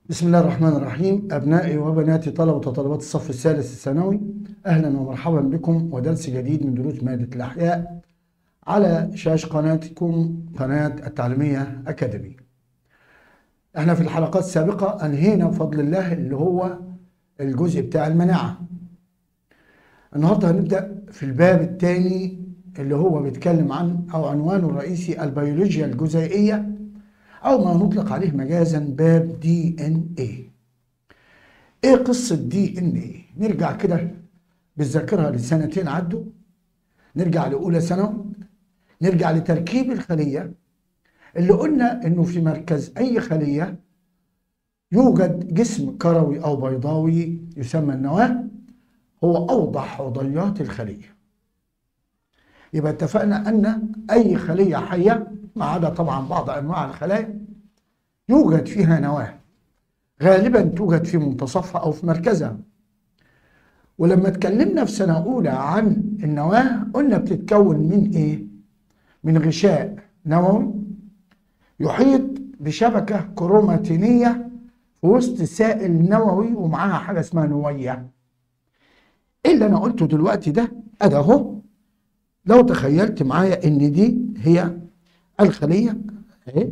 بسم الله الرحمن الرحيم أبنائي وبناتي طلبة وطالبات الصف الثالث الثانوي أهلا ومرحبا بكم ودرس جديد من دروس مادة الأحياء على شاشة قناتكم قناة التعليمية أكاديمي احنا في الحلقات السابقة أنهينا بفضل الله اللي هو الجزء بتاع المناعة النهاردة هنبدأ في الباب الثاني اللي هو بيتكلم عن أو عنوانه الرئيسي البيولوجيا الجزيئية أو ما نطلق عليه مجازا باب دي ان ايه ايه قصة دي ان ايه نرجع كده بالذاكرة لسنتين عدوا نرجع لأولى ثانوي نرجع لتركيب الخلية اللي قلنا انه في مركز اي خلية يوجد جسم كروي او بيضاوي يسمى النواة هو اوضح عضيات الخلية يبقى اتفقنا ان اي خلية حية ما عدا طبعا بعض انواع الخلايا يوجد فيها نواة غالبا توجد في منتصفها او في مركزها ولما اتكلمنا في سنة أولى عن النواة قلنا بتتكون من إيه؟ من غشاء نووي يحيط بشبكة كروماتينية في وسط سائل نووي ومعاها حاجة اسمها نوية إيه اللي أنا قلته دلوقتي ده أدا أهو لو تخيلت معايا إن دي هي الخلية أهي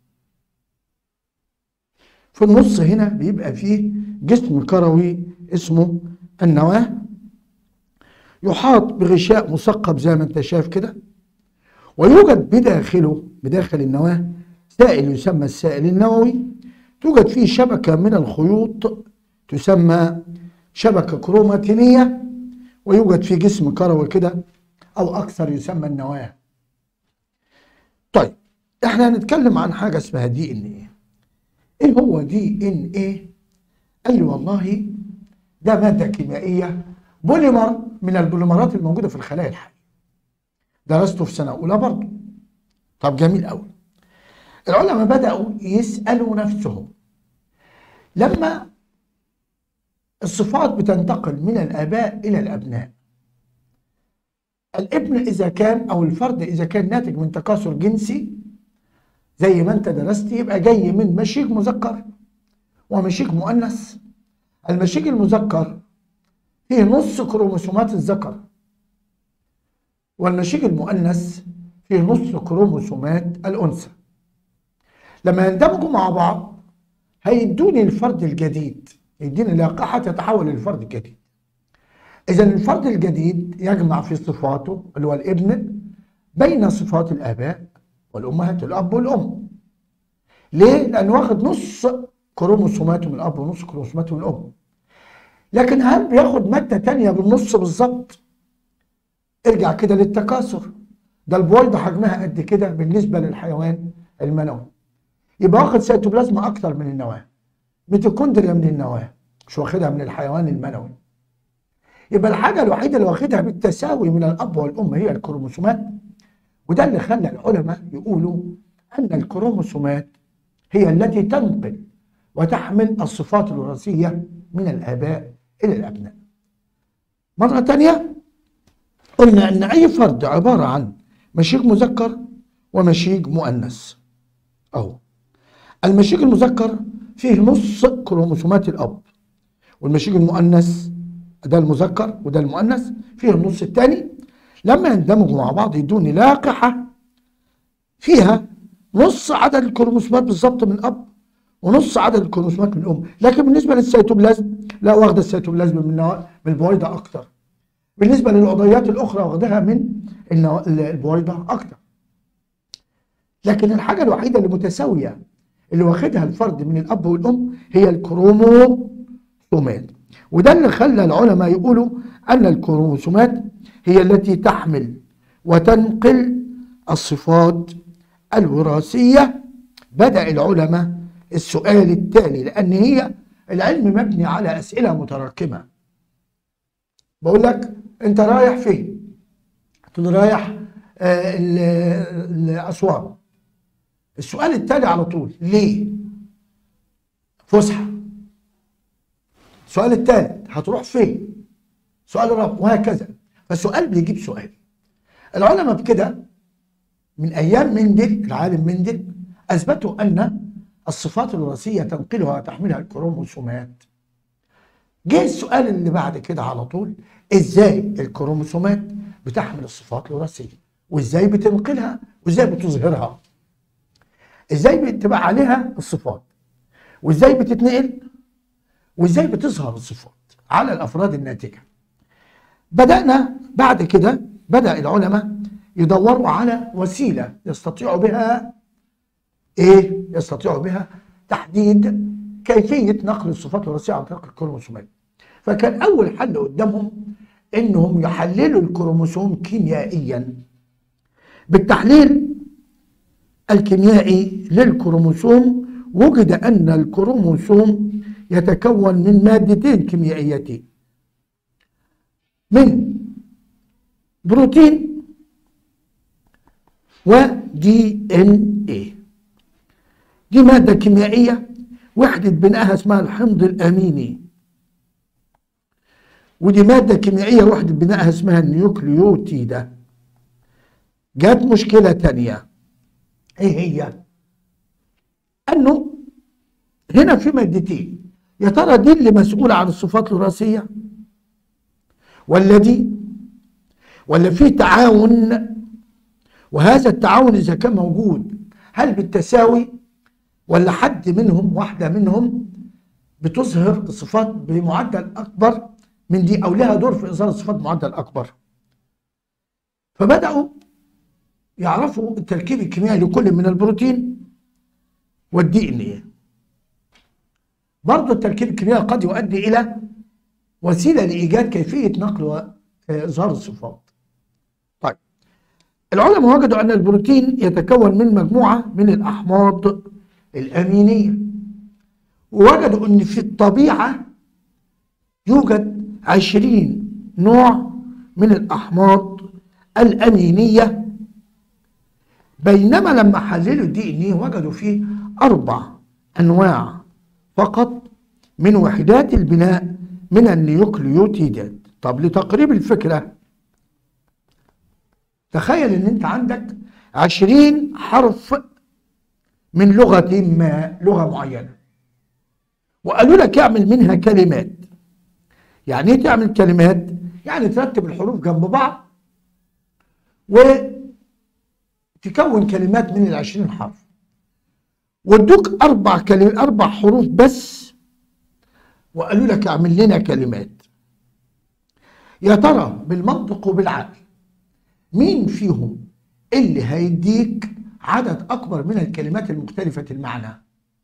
في النص هنا بيبقى فيه جسم كروي اسمه النواة يحاط بغشاء مثقب زي ما انت شايف كده ويوجد بداخله بداخل النواة سائل يسمى السائل النووي توجد فيه شبكة من الخيوط تسمى شبكة كروماتينية ويوجد فيه جسم كروي كده أو أكثر يسمى النواة طيب احنا هنتكلم عن حاجة اسمها دي ان ايه ايه هو دي ان ايه قال لي والله ده مادة كيميائية بوليمر من البوليمرات الموجودة في الخلايا الحية درسته في سنة أولى برضه طب جميل قوي العلماء بدأوا يسألوا نفسهم لما الصفات بتنتقل من الآباء إلى الأبناء الابن إذا كان أو الفرد إذا كان ناتج من تكاثر جنسي زي ما أنت درست يبقى جاي من مشيك مذكر ومشيك مؤنث المشيك المذكر فيه نص كروموسومات الذكر والمشيك المؤنث فيه نص كروموسومات الأنثى لما يندمجوا مع بعض هيدوني الفرد الجديد يديني لقاحة تتحول للفرد الجديد إذا الفرد الجديد يجمع في صفاته اللي هو الابن بين صفات الآباء والأمهات الأب والأم ليه؟ لأنه واخد نص كروموسوماته من الأب ونص كروموسوماته من الأم لكن هل بياخد مادة تانية بالنص بالظبط؟ ارجع كده للتكاثر ده البويضة حجمها قد كده بالنسبة للحيوان المنوي يبقى واخد سيتوبلازم أكتر من النواة ميتوكوندريا من النواة مش واخدها من الحيوان المنوي يبقى الحاجة الوحيدة اللي واخدها بالتساوي من الأب والأم هي الكروموسومات وده اللي خلى العلماء يقولوا أن الكروموسومات هي التي تنقل وتحمل الصفات الوراثية من الآباء إلى الأبناء مرة تانية قلنا أن أي فرد عبارة عن مشيج مذكر ومشيج مؤنث أهو المشيج المذكر فيه نص كروموسومات الأب والمشيج المؤنث ده المذكر وده المؤنث فيه النص الثاني لما يندمجوا مع بعض يدوني لاقحة فيها نص عدد الكروموسومات بالظبط من الأب ونص عدد الكروموسومات من الأم لكن بالنسبة للسيتوبلازم لا واخدة السيتوبلازم من من البويضة أكتر بالنسبة للعضيات الأخرى واخدها من البويضة أكتر لكن الحاجة الوحيدة اللي متساوية اللي واخدها الفرد من الأب والأم هي الكروموسومات وده اللي خلى العلماء يقولوا أن الكروموسومات هي التي تحمل وتنقل الصفات الوراثية بدأ العلماء السؤال التالي لأن هي العلم مبني على أسئلة متراكمة بقول لك أنت رايح فين؟ قلت له رايح آه الأسوان السؤال التالي على طول ليه؟ فسحة السؤال الثالث هتروح فين؟ سؤال الرابع وهكذا فالسؤال بيجيب سؤال العلماء بكده من ايام مندل العالم مندل اثبتوا ان الصفات الوراثية تنقلها وتحملها الكروموسومات جه السؤال اللي بعد كده على طول ازاي الكروموسومات بتحمل الصفات الوراثية وازاي بتنقلها وازاي بتظهرها ازاي بتبقى عليها الصفات وازاي بتتنقل وازاي بتظهر الصفات على الافراد الناتجه بدانا بعد كده بدا العلماء يدوروا على وسيله يستطيعوا بها ايه يستطيعوا بها تحديد كيفيه نقل الصفات الوراثيه عن طريق الكروموسومات فكان اول حل قدامهم انهم يحللوا الكروموسوم كيميائيا بالتحليل الكيميائي للكروموسوم وجد ان الكروموسوم يتكون من مادتين كيميائيتين من بروتين ودي ان ايه دي ماده كيميائيه وحده بناءها اسمها الحمض الاميني ودي ماده كيميائيه وحده بناءها اسمها النيوكليوتيدا جت مشكله تانية ايه هي انه هنا في مادتين يا ترى دي اللي مسؤوله عن الصفات الوراثيه ولا دي ولا في تعاون وهذا التعاون اذا كان موجود هل بالتساوي ولا حد منهم واحده منهم بتظهر الصفات بمعدل اكبر من دي او لها دور في اظهار الصفات بمعدل اكبر فبداوا يعرفوا التركيب الكيميائي لكل من البروتين والدي ان ايه برضه التركيب الكيميائي قد يؤدي الى وسيله لايجاد كيفيه نقل واظهار الصفات طيب العلماء وجدوا ان البروتين يتكون من مجموعه من الاحماض الامينيه ووجدوا ان في الطبيعه يوجد عشرين نوع من الاحماض الامينيه بينما لما حللوا الدي ان ايه وجدوا فيه اربع انواع فقط من وحدات البناء من النيوكليوتيدات طب لتقريب الفكره تخيل ان انت عندك عشرين حرف من لغة ما لغة معينة وقالوا لك اعمل منها كلمات يعني ايه تعمل كلمات يعني ترتب الحروف جنب بعض وتكون كلمات من العشرين حرف وادوك اربع كلمات اربع حروف بس وقالوا لك اعمل لنا كلمات يا ترى بالمنطق وبالعقل مين فيهم اللي هيديك عدد اكبر من الكلمات المختلفه المعنى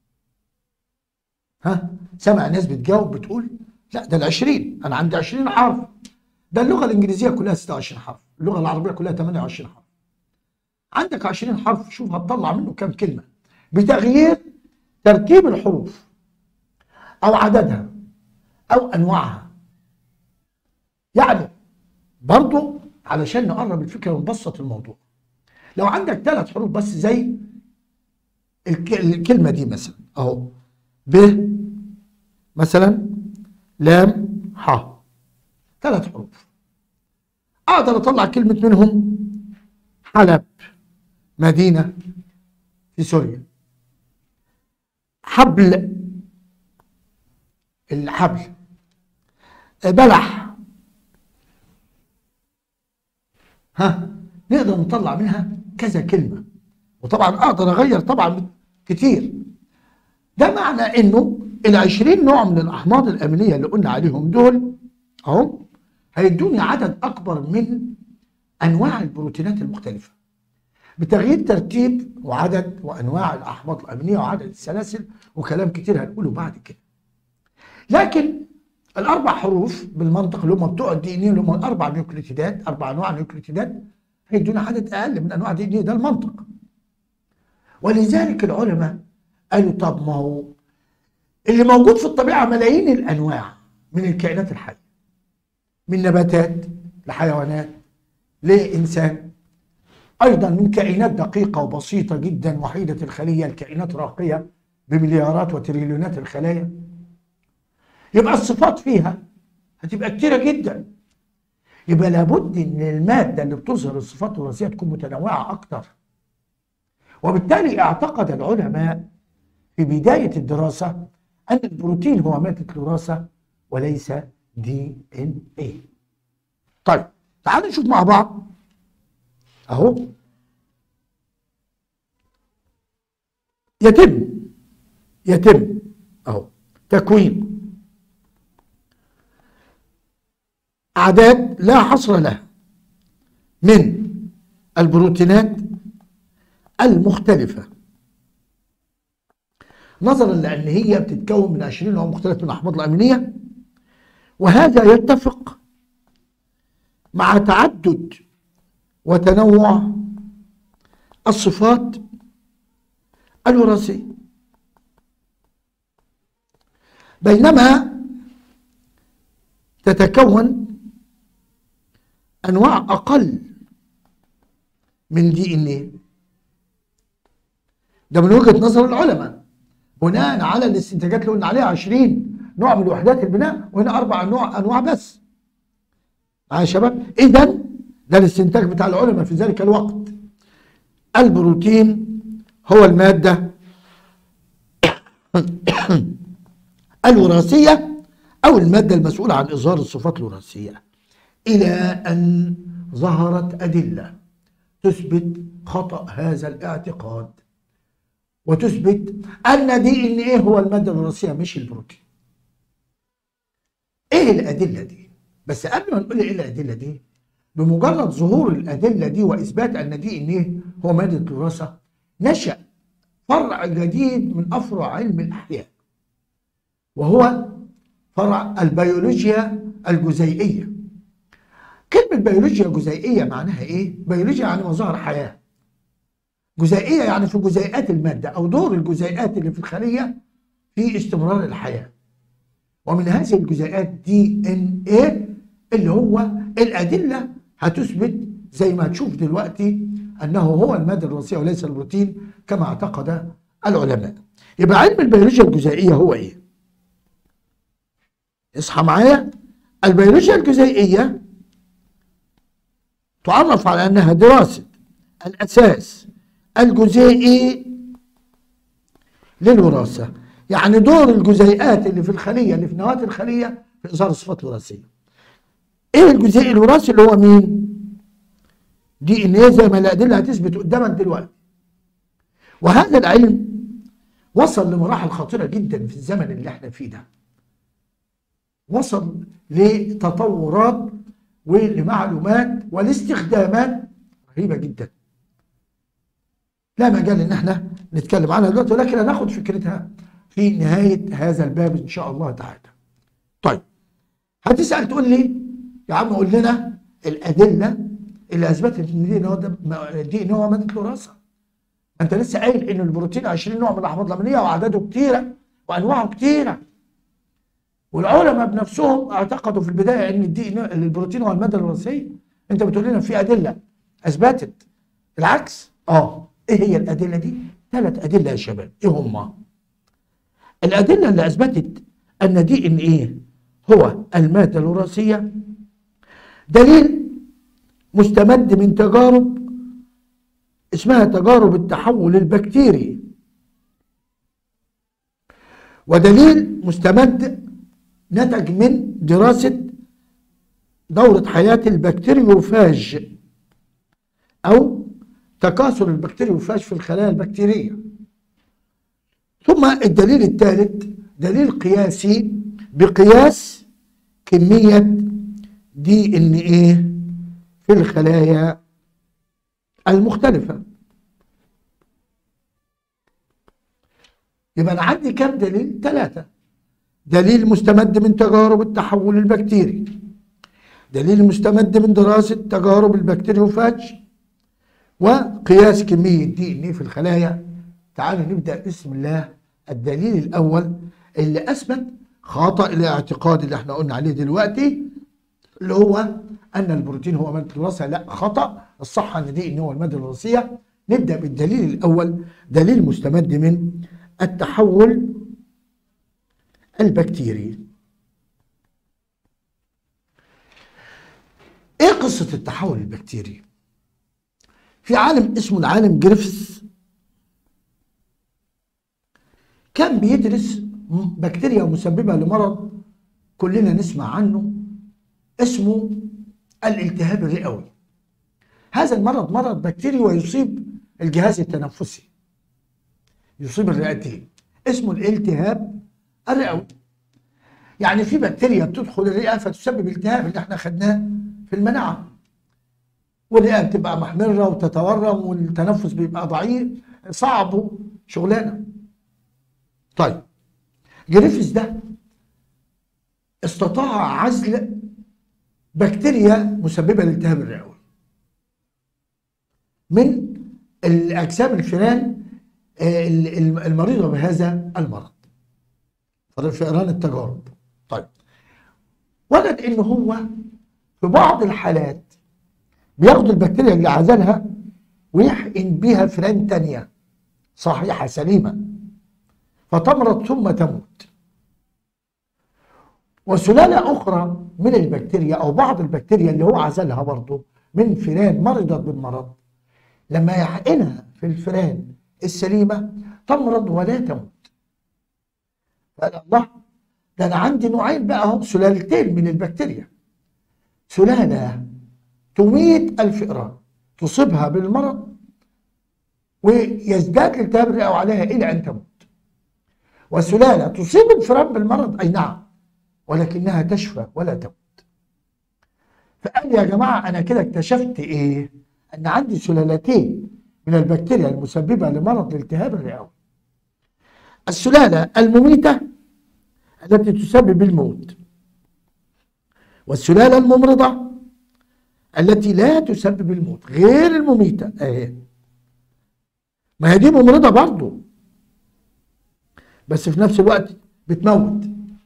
ها سمع ناس بتجاوب بتقول لا ده العشرين انا عندي 20 حرف ده اللغه الانجليزيه كلها 26 حرف اللغه العربيه كلها 28 حرف عندك 20 حرف شوف هتطلع منه كام كلمه بتغيير ترتيب الحروف او عددها او انواعها يعني برضو علشان نقرب الفكره ونبسط الموضوع لو عندك ثلاث حروف بس زي الكلمه دي مثلا اهو ب مثلا لام ح ثلاث حروف اقدر اطلع كلمه منهم حلب مدينه في سوريا حبل الحبل بلح ها نقدر نطلع منها كذا كلمة وطبعا اقدر اغير طبعا كتير ده معنى انه العشرين نوع من الاحماض الامينية اللي قلنا عليهم دول اهو هيدوني عدد اكبر من انواع البروتينات المختلفة بتغيير ترتيب وعدد وانواع الاحماض الامينية وعدد السلاسل وكلام كتير هنقوله بعد كده لكن الاربع حروف بالمنطق اللي هم بتوع الدي ان اللي هم الاربع نيوكليتيدات اربع انواع نيوكليتيدات هيدونا عدد اقل من انواع دي ان ده المنطق ولذلك العلماء قالوا طب ما هو اللي موجود في الطبيعه ملايين الانواع من الكائنات الحيه من نباتات لحيوانات لانسان ايضا من كائنات دقيقه وبسيطه جدا وحيده الخليه الكائنات راقيه بمليارات وتريليونات الخلايا يبقى الصفات فيها هتبقى كتيره جدا يبقى لابد ان الماده اللي بتظهر الصفات الوراثيه تكون متنوعه اكتر وبالتالي اعتقد العلماء في بداية الدراسة أن البروتين هو مادة الوراثة وليس دي ان ايه طيب تعالوا نشوف مع بعض اهو يتم يتم اهو تكوين اعداد لا حصر لها من البروتينات المختلفة نظرا لأن هي بتتكون من 20 نوع مختلف من الأحماض الأمينية وهذا يتفق مع تعدد وتنوع الصفات الوراثية بينما تتكون أنواع أقل من دي ان ايه ده من وجهة نظر العلماء بناء على الاستنتاجات اللي قلنا عليها 20 نوع من وحدات البناء وهنا اربع انواع انواع بس معايا يا شباب اذا ده الاستنتاج بتاع العلماء في ذلك الوقت البروتين هو الماده الوراثيه او الماده المسؤوله عن اظهار الصفات الوراثيه الى ان ظهرت ادله تثبت خطا هذا الاعتقاد وتثبت ان دي ان ايه هو الماده الوراثيه مش البروتين ايه الادله دي بس قبل ما نقول ايه الادله دي بمجرد ظهور الادله دي واثبات ان دي ان ايه هو ماده الوراثه نشا فرع جديد من افرع علم الاحياء وهو فرع البيولوجيا الجزيئيه كلمه بيولوجيا جزيئيه معناها ايه بيولوجيا يعني مظاهر حياه جزيئيه يعني في جزيئات الماده او دور الجزيئات اللي في الخليه في استمرار الحياه ومن هذه الجزيئات دي ان ايه اللي هو الادله هتثبت زي ما هتشوف دلوقتي انه هو الماده الوراثيه وليس البروتين كما اعتقد العلماء يبقى علم البيولوجيا الجزيئيه هو ايه اصحى معايا البيولوجيا الجزيئيه تعرف على انها دراسه الاساس الجزيئي للوراثه يعني دور الجزيئات اللي في الخليه اللي في نواه الخليه في اظهار الصفات الوراثيه ايه الجزيء الوراثي اللي هو مين دي ان ايه زي ما الادله هتثبت قدامك دلوقتي وهذا العلم وصل لمراحل خطيره جدا في الزمن اللي احنا فيه ده وصل لتطورات ولمعلومات ولاستخدامات رهيبه جدا لا مجال ان احنا نتكلم عنها دلوقتي ولكن هناخد فكرتها في نهايه هذا الباب ان شاء الله تعالى. طيب هتسال تقول لي يا عم قول لنا الادله اللي اثبتت ان دي نوع دي نوع ماده الوراثه. انت لسه قايل ان البروتين 20 نوع من الاحماض الامينيه وعدده كتيره وانواعه كتيره. والعلماء بنفسهم اعتقدوا في البدايه ان الدي البروتين هو الماده الوراثيه. انت بتقول لنا في ادله اثبتت العكس؟ اه ايه هي الادله دي؟ ثلاث ادله يا شباب، ايه هما؟ الادله اللي اثبتت ان دي ان ايه هو الماده الوراثيه دليل مستمد من تجارب اسمها تجارب التحول البكتيري ودليل مستمد نتج من دراسة دورة حياة البكتيريوفاج أو تكاثر البكتيريوفاج في الخلايا البكتيرية ثم الدليل الثالث دليل قياسي بقياس كمية دي ان ايه في الخلايا المختلفة يبقى انا عندي كم دليل؟ ثلاثة دليل مستمد من تجارب التحول البكتيري دليل مستمد من دراسة تجارب البكتيريوفاج وقياس كمية دي ان ايه في الخلايا تعالوا نبدأ بسم الله الدليل الأول اللي أثبت خطأ الاعتقاد اللي احنا قلنا عليه دلوقتي اللي هو أن البروتين هو مادة الوراثة لا خطأ الصح أن دي إن هو المادة الوراثية نبدأ بالدليل الأول دليل مستمد من التحول البكتيري ايه قصة التحول البكتيري في عالم اسمه العالم جريفث كان بيدرس بكتيريا مسببة لمرض كلنا نسمع عنه اسمه الالتهاب الرئوي هذا المرض مرض بكتيري ويصيب الجهاز التنفسي يصيب الرئتين اسمه الالتهاب الرئوي يعني في بكتيريا بتدخل الرئه فتسبب التهاب اللي احنا خدناه في المناعه والرئه بتبقى محمره وتتورم والتنفس بيبقى ضعيف صعب شغلانه طيب جريفيس ده استطاع عزل بكتيريا مسببه للالتهاب الرئوي من الاجسام الفئران آه، المريضه بهذا المرض فئران التجارب طيب وجد ان هو في بعض الحالات بياخد البكتيريا اللي عزلها ويحقن بيها فئران تانية صحيحة سليمة فتمرض ثم تموت وسلالة أخرى من البكتيريا أو بعض البكتيريا اللي هو عزلها برضه من فئران مرضت بالمرض لما يحقنها في الفئران السليمة تمرض ولا تموت قال الله ده أنا عندي نوعين بقى هم سلالتين من البكتيريا سلالة تميت الفئران تصيبها بالمرض ويزداد الالتهاب الرئوي عليها إلى أن تموت وسلالة تصيب الفئران بالمرض أي نعم ولكنها تشفى ولا تموت فقال يا جماعة أنا كده اكتشفت إيه أن عندي سلالتين من البكتيريا المسببة لمرض الالتهاب الرئوي السلالة المميتة التي تسبب الموت والسلالة الممرضة التي لا تسبب الموت غير المميتة اهي ما هي دي ممرضة برضه بس في نفس الوقت بتموت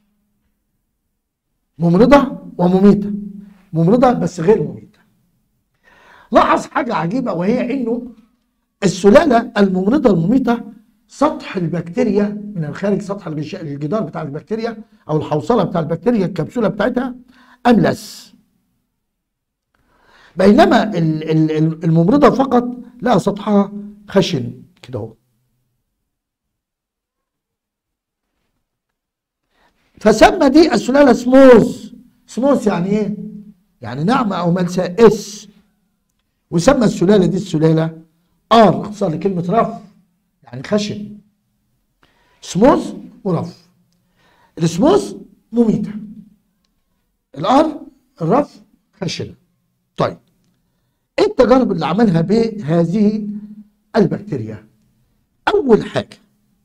ممرضة ومميتة ممرضة بس غير مميتة لاحظ حاجة عجيبة وهي انه السلالة الممرضة المميتة سطح البكتيريا من الخارج سطح الجدار بتاع البكتيريا او الحوصلة بتاع البكتيريا الكبسولة بتاعتها املس بينما الممرضة فقط لا سطحها خشن كده اهو فسمى دي السلالة سموث سموث يعني ايه؟ يعني ناعمة أو ملساء اس وسمى السلالة دي السلالة ار اختصار لكلمة رف يعني خشن سموث ورف السموث مميتة الار الرف خشنة طيب ايه التجارب اللي عملها بهذه البكتيريا اول حاجة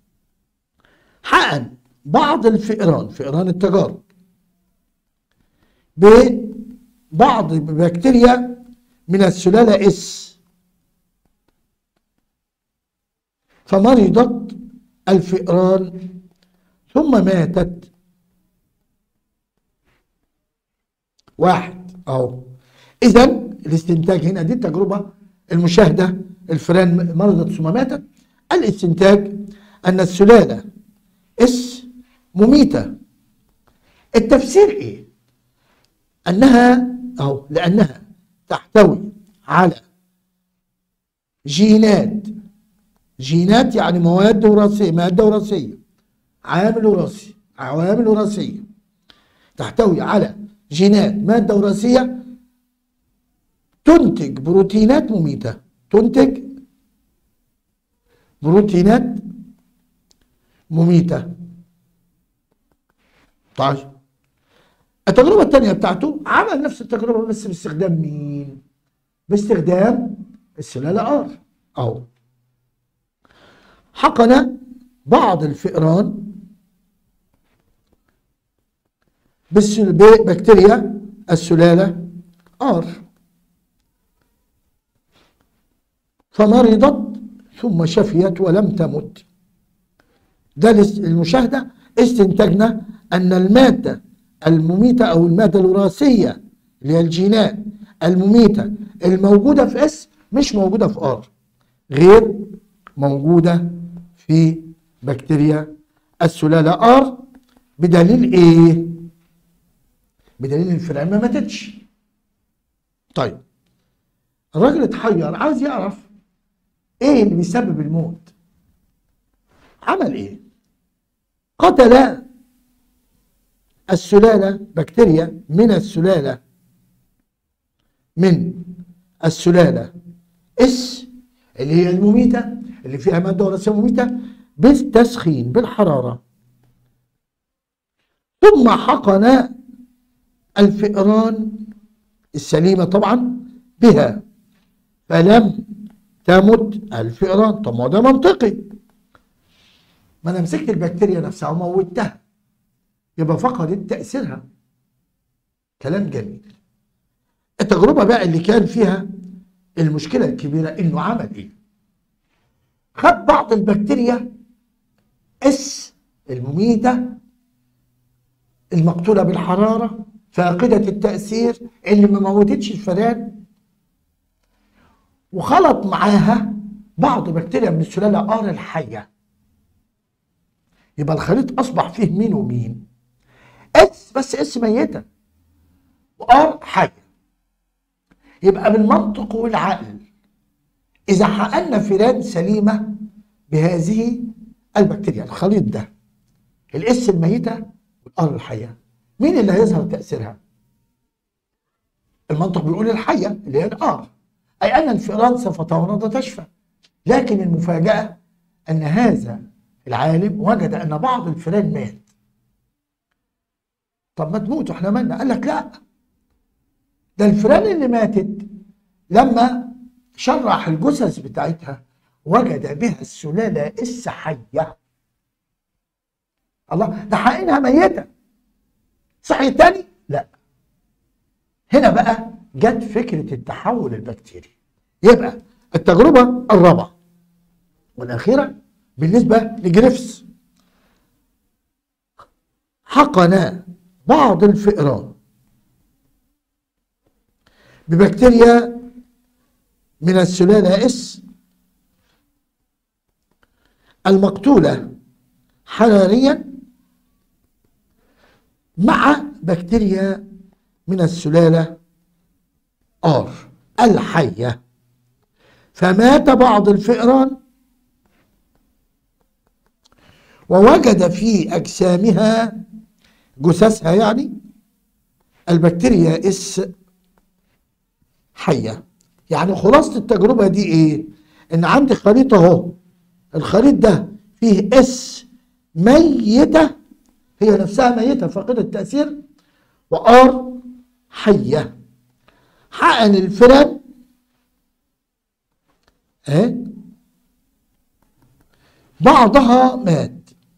حقن بعض الفئران فئران التجارب ببعض بكتيريا من السلالة اس فمرضت الفئران ثم ماتت واحد اهو اذا الاستنتاج هنا دي التجربه المشاهده الفئران مرضت ثم ماتت الاستنتاج ان السلاله اس مميتة التفسير ايه انها اهو لانها تحتوي على جينات جينات يعني مواد وراثية مادة وراثية عامل وراثي عوامل وراثية تحتوي على جينات مادة وراثية تنتج بروتينات مميتة تنتج بروتينات مميتة طيب التجربة الثانية بتاعته عمل نفس التجربة بس باستخدام مين؟ باستخدام السلالة ار اهو حقن بعض الفئران ببكتيريا السلالة ار فمرضت ثم شفيت ولم تمت ده المشاهدة استنتجنا أن المادة المميتة أو المادة الوراثية اللي هي الجينات المميتة الموجودة في اس مش موجودة في ار غير موجودة في بكتيريا السلالة ار بدليل ايه؟ بدليل الفئران ما ماتتش طيب الراجل اتحير عايز يعرف ايه اللي بيسبب الموت عمل ايه قتل السلالة بكتيريا من السلالة من السلالة اس اللي هي المميتة اللي فيها مادة وراثية مميتة بالتسخين بالحرارة ثم حقن الفئران السليمة طبعا بها فلم تمت الفئران طب ما ده منطقي ما انا مسكت البكتيريا نفسها وموتها يبقى فقدت تأثيرها كلام جميل التجربة بقى اللي كان فيها المشكلة الكبيرة انه عمل ايه خد بعض البكتيريا اس المميتة المقتولة بالحرارة فاقدة التأثير اللي ما موتتش الفئران وخلط معاها بعض بكتيريا من السلالة ار الحية يبقى الخليط أصبح فيه مين ومين اس بس اس ميتة وار حية يبقى بالمنطق والعقل إذا حققنا فئران سليمة بهذه البكتيريا الخليط ده الاس الميتة والار الحية مين اللي هيظهر تأثيرها؟ المنطق بيقول الحية اللي هي الار أي أن الفئران سوف تمرض وتشفى لكن المفاجأة أن هذا العالم وجد أن بعض الفئران مات طب ما تموتوا احنا مالنا قال لك لا ده الفئران اللي ماتت لما شرح الجثث بتاعتها وجد بها السلالة السحية الله ده حقينها ميتة صحي تاني لا هنا بقى جت فكرة التحول البكتيري يبقى التجربة الرابعة والأخيرة بالنسبة لجريفس حقن بعض الفئران ببكتيريا من السلالة اس المقتولة حراريا مع بكتيريا من السلالة آر الحية فمات بعض الفئران ووجد في أجسامها جثثها يعني البكتيريا اس حية يعني خلاصة التجربة دي ايه ان عندي خليط اهو الخليط ده فيه اس ميتة هي نفسها ميتة فاقدة التأثير وار حية حقن الفئران اهي بعضها مات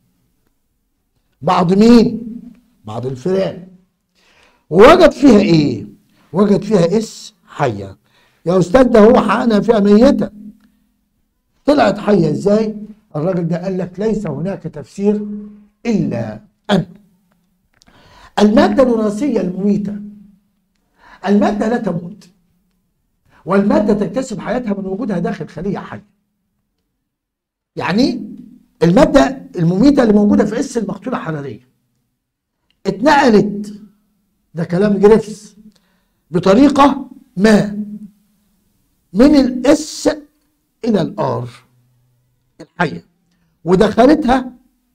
بعض مين بعض الفئران ووجد فيها ايه وجد فيها اس حيه يا استاذ ده هو حقنها فيها ميته طلعت حيه ازاي الراجل ده قال لك ليس هناك تفسير الا ان الماده الوراثيه المميته الماده لا تموت والماده تكتسب حياتها من وجودها داخل خليه حيه يعني الماده المميته اللي موجوده في اس المقتوله حراريا اتنقلت ده كلام جريفس بطريقه ما من الاس الى الار الحيه ودخلتها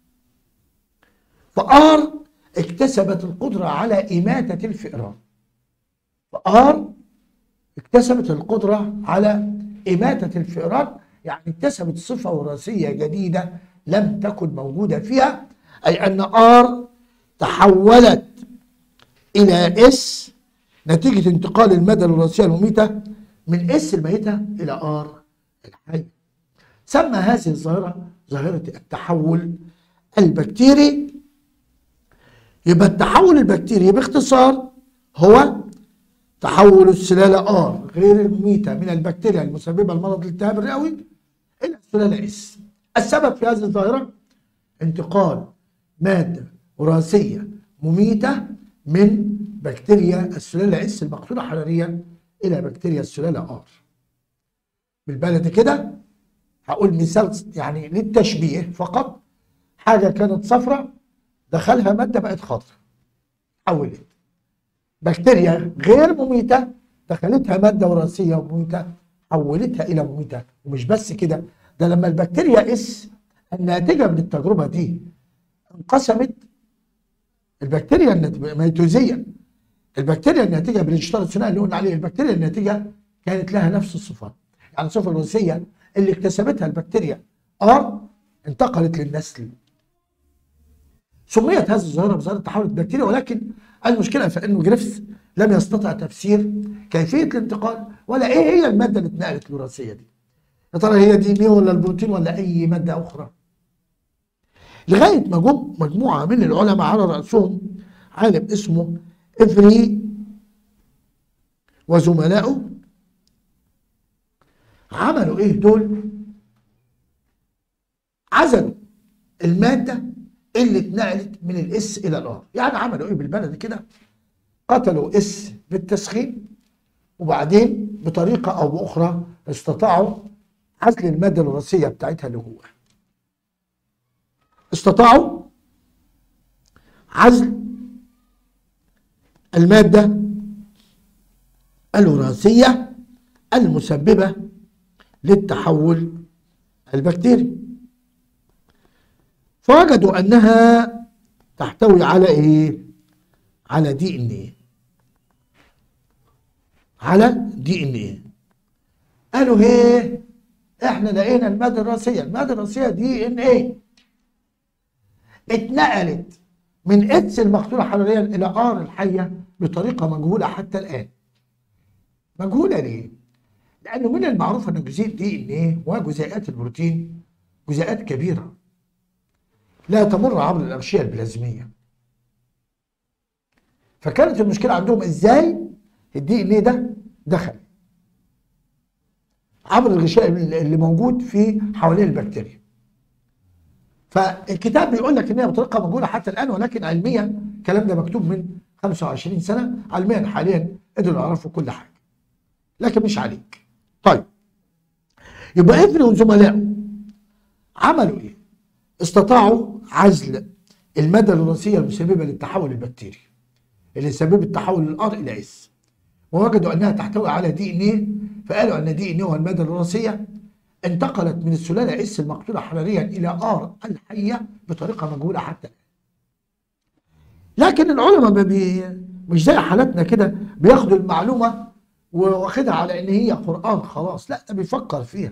فار اكتسبت القدره على اماته الفئران فار اكتسبت القدره على اماته الفئران يعني اكتسبت صفه وراثيه جديده لم تكن موجوده فيها اي ان ار تحولت الى اس نتيجه انتقال الماده الوراثيه المميته من اس الميته الى ار الحي سمى هذه الظاهره ظاهره التحول البكتيري يبقى التحول البكتيري باختصار هو تحول السلاله ار غير المميته من البكتيريا المسببه لمرض الالتهاب الرئوي الى السلاله اس السبب في هذه الظاهره انتقال ماده وراثيه مميته من بكتيريا السلاله اس المقتوله حراريا الى بكتيريا السلاله ار بالبلد كده هقول مثال يعني للتشبيه فقط حاجه كانت صفراء دخلها ماده بقت خضراء حولت بكتيريا غير مميته دخلتها ماده وراثيه مميته حولتها الى مميته ومش بس كده ده لما البكتيريا اس الناتجه من التجربه دي انقسمت البكتيريا الميتوزيه البكتيريا الناتجه بالانشطار الثنائي اللي قلنا عليه البكتيريا الناتجه كانت لها نفس الصفات يعني الصفه الوراثيه اللي اكتسبتها البكتيريا ار انتقلت للنسل سميت هذه الظاهره بظاهره تحول البكتيريا ولكن المشكله في انه جريفث لم يستطع تفسير كيفيه الانتقال ولا ايه هي الماده اللي اتنقلت الوراثيه دي يا ترى هي دي ان ولا البروتين ولا اي ماده اخرى لغايه ما جم مجموعه من العلماء على راسهم عالم اسمه افري وزملائه عملوا ايه دول عزلوا الماده اللي اتنقلت من الاس الى الار يعني عملوا ايه بالبلد كده قتلوا اس بالتسخين وبعدين بطريقه او باخرى استطاعوا عزل الماده الوراثيه بتاعتها اللي جواها استطاعوا عزل الماده الوراثيه المسببه للتحول البكتيري فوجدوا انها تحتوي على ايه على دي ان ايه على دي ان ايه قالوا ايه احنا لقينا الماده الرئيسيه الماده الرئيسيه دي ان ايه اتنقلت من اتس المقتوله حراريا الى ار الحيه بطريقه مجهوله حتى الان مجهوله ليه لانه من المعروف ان جزيء دي ان ايه وجزيئات البروتين جزيئات كبيره لا تمر عبر الأغشية البلازمية فكانت المشكلة عندهم ازاي الدي ان ايه ده دخل عبر الغشاء اللي موجود في حوالين البكتيريا فالكتاب بيقول لك ان هي بطريقه موجوده حتى الان ولكن علميا الكلام ده مكتوب من 25 سنه علميا حاليا قدروا يعرفوا كل حاجه لكن مش عليك طيب يبقى ابن وزملائه عملوا ايه استطاعوا عزل المادة الوراثية المسببة للتحول البكتيري اللي سببت تحول الار الى اس ووجدوا انها تحتوي على دي ان ايه فقالوا ان دي ان هو المادة الوراثية انتقلت من السلالة اس المقتولة حراريا الى ار الحية بطريقة مجهولة حتى الان لكن العلماء بي مش زي حالتنا كده بياخدوا المعلومة واخدها على ان هي قرآن خلاص لا ده بيفكر فيها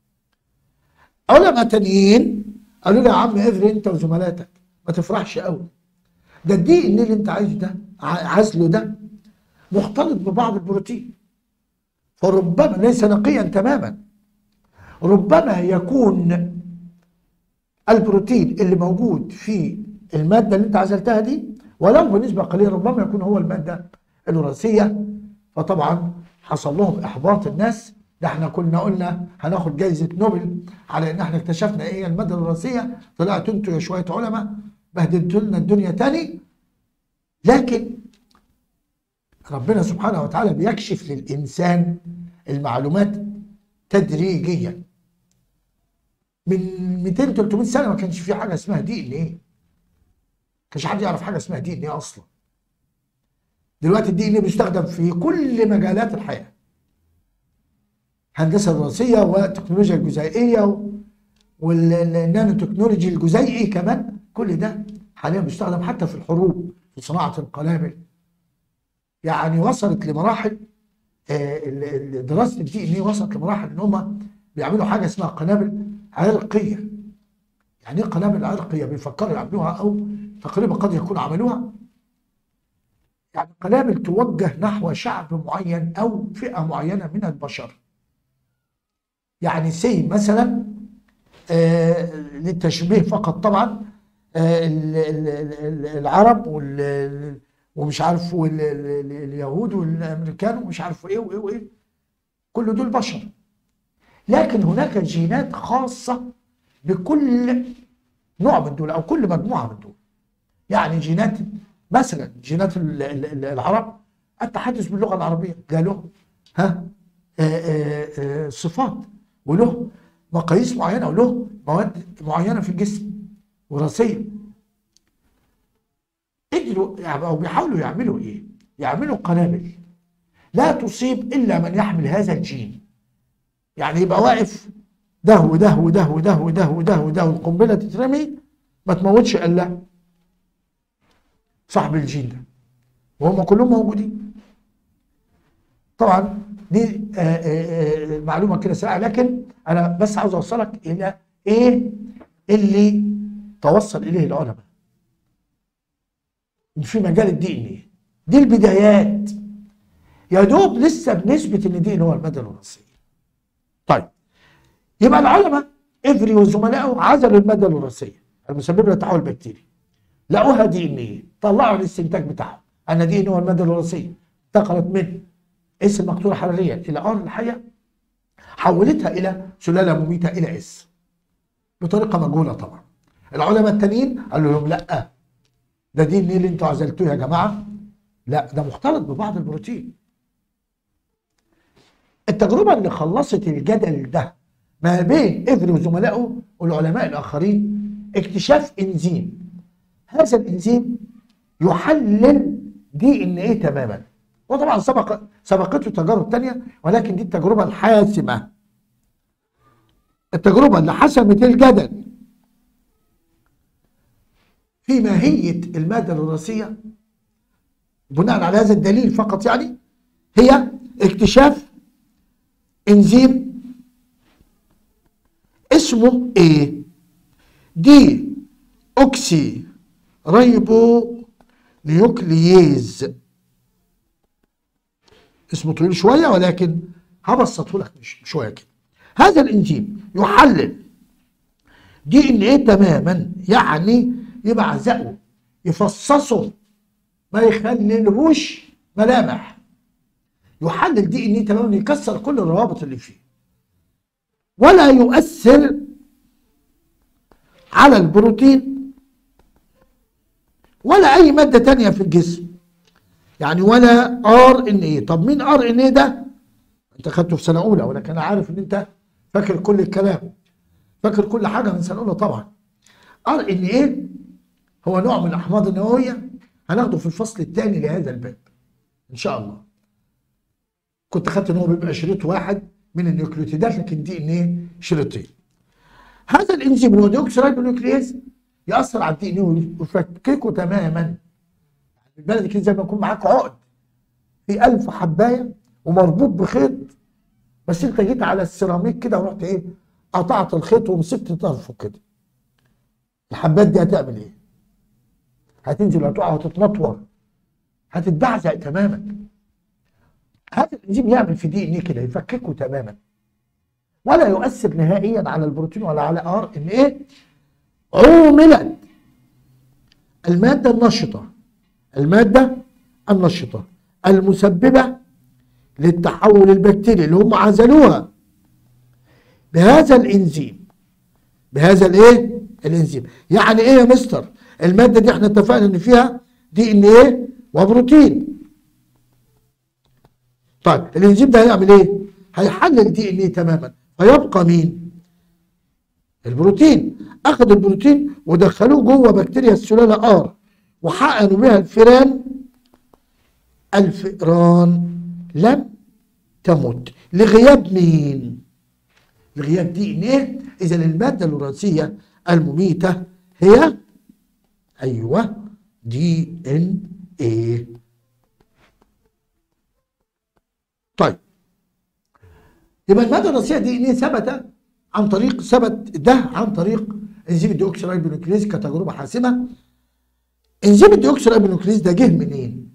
علماء تانيين قالوا لي يا عم افري انت وزملاتك ما تفرحش قوي ده الدي ان اللي انت عايزه ده عزله ده مختلط ببعض البروتين فربما ليس نقيا تماما ربما يكون البروتين اللي موجود في الماده اللي انت عزلتها دي ولو بنسبه قليله ربما يكون هو الماده الوراثيه فطبعا حصل لهم احباط الناس ده احنا كنا قلنا هناخد جايزه نوبل على ان احنا اكتشفنا ايه الماده الوراثيه طلعتوا انتوا يا شويه علماء بهدلتوا لنا الدنيا تاني لكن ربنا سبحانه وتعالى بيكشف للانسان المعلومات تدريجيا من 200 300 سنه ما كانش في حاجه اسمها دي ان ايه كانش حد يعرف حاجه اسمها دي ان ايه اصلا دلوقتي الدي ان ايه بيستخدم في كل مجالات الحياه هندسه الوراثيه والتكنولوجيا الجزيئيه والنانو تكنولوجي الجزيئي كمان كل ده حاليا بيستخدم حتى في الحروب في صناعه القنابل يعني وصلت لمراحل آه، دراسه الدي ان وصلت لمراحل ان هم بيعملوا حاجه اسمها قنابل عرقيه يعني ايه قنابل عرقيه بيفكروا يعملوها او تقريبا قد يكون عملوها يعني قنابل توجه نحو شعب معين او فئه معينه من البشر يعني سي مثلا آه للتشبيه فقط طبعا آه العرب ومش عارف اليهود والامريكان ومش عارف ايه وايه وايه كل دول بشر لكن هناك جينات خاصه بكل نوع من دول او كل مجموعه من دول يعني جينات مثلا جينات العرب التحدث باللغه العربيه قالوا ها آآ آه، آآ صفات وله مقاييس معينه وله مواد معينه في الجسم وراثيه قدروا يعني او بيحاولوا يعملوا ايه؟ يعملوا قنابل لا تصيب الا من يحمل هذا الجين يعني يبقى واقف ده وده وده وده وده وده وده والقنبله تترمي ما تموتش الا صاحب الجين ده وهم كلهم موجودين طبعا دي آه، آه، آه، معلومه كده سريعه لكن انا بس عاوز اوصلك الى ايه اللي توصل اليه العلماء في مجال الدي ان ايه دي البدايات يا دوب لسه بنثبت ان دي هو الماده الوراثيه طيب يبقى العلماء افري وزملائه عزلوا الماده الوراثيه المسببه للتحول البكتيري لقوها دي ان ايه طلعوا الاستنتاج بتاعهم ان دي ان هو الماده الوراثيه انتقلت من اس المقطوره حراريا الى ار الحيه حولتها الى سلاله مميته الى اس بطريقه مجهوله طبعا العلماء التانيين قالوا لهم لا ده دي ان ايه اللي انتوا عزلتوه يا جماعه لا ده مختلط ببعض البروتين التجربه اللي خلصت الجدل ده ما بين افري وزملائه والعلماء الاخرين اكتشاف انزيم هذا الانزيم يحلل دي ان ايه تماما وطبعا سبق سبقته تجارب تانية ولكن دي التجربة الحاسمة التجربة اللي حسمت الجدل في ماهية المادة الوراثية بناء على هذا الدليل فقط يعني هي اكتشاف انزيم اسمه ايه دي اوكسي ريبو نيوكلييز اسمه طويل شويه ولكن هبسطه لك مش شويه كده هذا الانزيم يحلل دي ان ايه تماما يعني يبعزقه يفصصه ما يخللهوش ملامح يحلل دي ان ايه تماما يكسر كل الروابط اللي فيه ولا يؤثر على البروتين ولا اي ماده تانية في الجسم يعني ولا ار ان ايه طب مين ار ان ايه ده انت خدته في سنه اولى ولكن انا عارف ان انت فاكر كل الكلام فاكر كل حاجه من سنه اولى طبعا ار ان ايه هو نوع من الاحماض النوويه هناخده في الفصل الثاني لهذا الباب ان شاء الله كنت خدت ان هو بيبقى شريط واحد من النيوكليوتيدات لكن دي ان ايه شريطين هذا الانزيم اللي هو ديوكسيرايبونيوكليز ياثر على الدي ان ايه ويفككه تماما البلد كده زي ما يكون معاك عقد في ألف حبايه ومربوط بخيط بس انت جيت على السيراميك كده ورحت ايه قطعت الخيط ومسكت طرفه كده الحبات دي هتعمل ايه؟ هتنزل هتقع وتتنطور هتتبعزق تماما هذا الانزيم يعمل في دي ان ايه كده يفككه تماما ولا يؤثر نهائيا على البروتين ولا على ار ان ايه عوملت الماده النشطه الماده النشطه المسببه للتحول البكتيري اللي هم عزلوها بهذا الانزيم بهذا الايه الانزيم يعني ايه يا مستر الماده دي احنا اتفقنا ان فيها دي ان ايه وبروتين طيب الانزيم ده هيعمل ايه هيحلل دي ان ايه تماما فيبقى مين البروتين اخذوا البروتين ودخلوه جوه بكتيريا السلاله ار وحقنوا بها الفئران الفئران لم تمت لغياب مين لغياب دي ان ايه اذا الماده الوراثيه المميته هي ايوه دي ان ايه طيب يبقى الماده الوراثيه دي ان ايه ثبت عن طريق ثبت ده عن طريق انزيم الديوكسيرايبونوكليز كتجربه حاسمه انزيم الديوكسيرايبونوكليز ده جه منين؟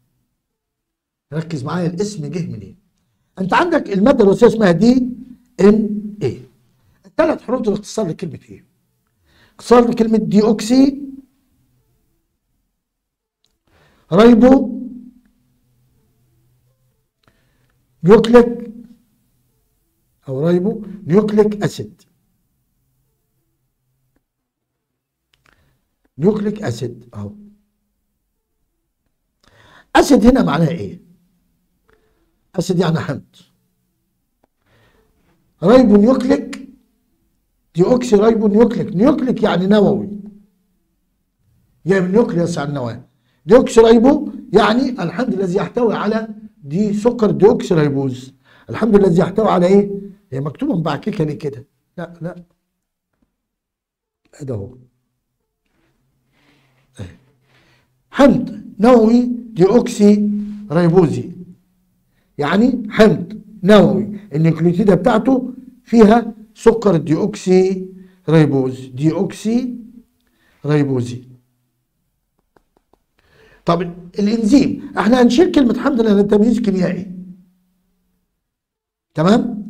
ركز معايا الاسم جه منين؟ انت عندك الماده الوراثيه اسمها دي ان ايه الثلاث حروف دول اختصار لكلمه ايه؟ اختصار لكلمه دي اوكسي رايبو نيوكليك او رايبو نيوكليك اسيد نيوكليك اسيد اهو اسيد هنا معناها ايه اسيد يعني حمض رايبو نيوكليك دي اوكسي رايبو نيوكليك نيوكليك يعني نووي جاي من نيوكليوس على النواه ديوكسي رايبو يعني الحمض الذي يحتوي على دي سكر ديوكسي رايبوز الحمض الذي يحتوي على ايه هي مكتوبه مبعككه ليه كده لا لا ده هو حمض نووي ديوكسي ريبوزي يعني حمض نووي النيوكليوتيدة بتاعته فيها سكر الديوكسي ريبوز ديوكسي ريبوزي طب الانزيم احنا هنشيل كلمة حمض لان التمييز كيميائي تمام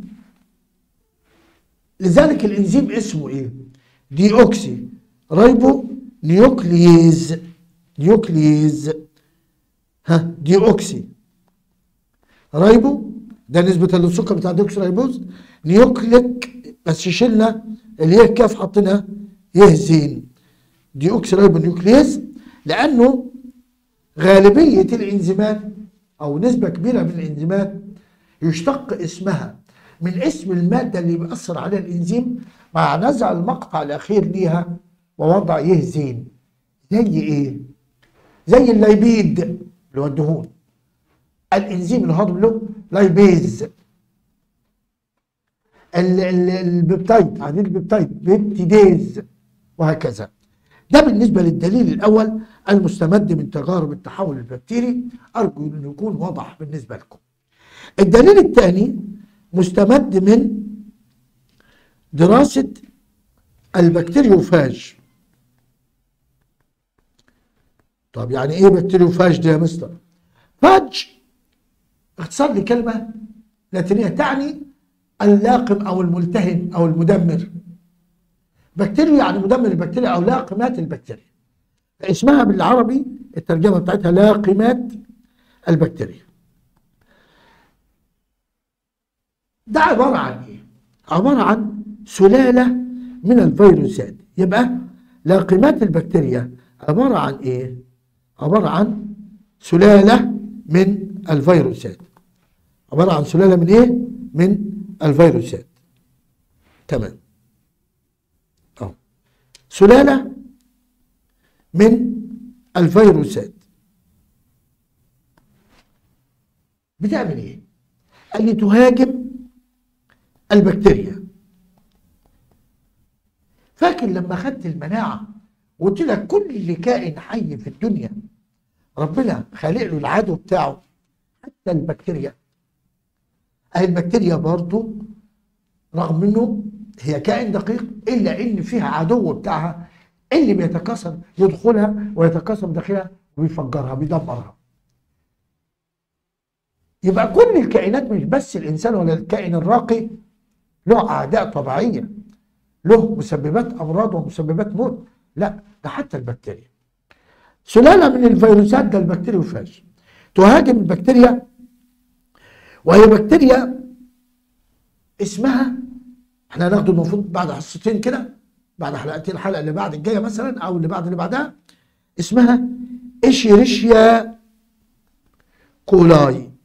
لذلك الانزيم اسمه ايه ديوكسي ريبو نيوكليز نيوكليز ها ديوكسي رايبو ده نسبة للسكر بتاع ديوكسي رايبوز نيوكليك بس شلنا اللي هي الكاف حطيناها يهزين ديوكسي رايبو نيوكليز لأنه غالبية الإنزيمات أو نسبة كبيرة من الإنزيمات يشتق اسمها من اسم المادة اللي بيأثر على الإنزيم مع نزع المقطع الأخير ليها ووضع يهزين زي إيه؟ زي الليبيد اللي هو الدهون الإنزيم الهضم له لايبيز البيبتايد عديد البيبتايد بيبتيديز وهكذا ده بالنسبة للدليل الأول المستمد من تجارب التحول البكتيري أرجو أن يكون واضح بالنسبة لكم الدليل الثاني مستمد من دراسة البكتيريوفاج طب يعني ايه بكتيريوفاج ده يا مستر فاج اختصار لكلمة لاتينية تعني اللاقم او الملتهم او المدمر بكتيريو يعني مدمر البكتيريا او لاقمات البكتيريا اسمها بالعربي الترجمة بتاعتها لاقمات البكتيريا ده عبارة عن ايه عبارة عن سلالة من الفيروسات يبقى لاقمات البكتيريا عبارة عن ايه عبارة عن سلالة من الفيروسات عبارة عن سلالة من ايه من الفيروسات تمام أو. سلالة من الفيروسات بتعمل ايه قال لي تهاجم البكتيريا فاكر لما خدت المناعة وقلت لك كل كائن حي في الدنيا ربنا خالق له العدو بتاعه حتى البكتيريا اهي البكتيريا برضو رغم انه هي كائن دقيق الا ان فيها عدو بتاعها اللي بيتكاثر يدخلها ويتكاثر داخلها ويفجرها بيدمرها يبقى كل الكائنات مش بس الانسان ولا الكائن الراقي له اعداء طبيعيه له مسببات امراض ومسببات موت لا ده حتى البكتيريا سلاله من الفيروسات ده البكتيريوفاج تهاجم البكتيريا وهي بكتيريا اسمها احنا هناخده المفروض بعد حصتين كده بعد حلقتين الحلقه اللي بعد الجايه مثلا او اللي بعد اللي بعدها اسمها اشيريشيا كولاي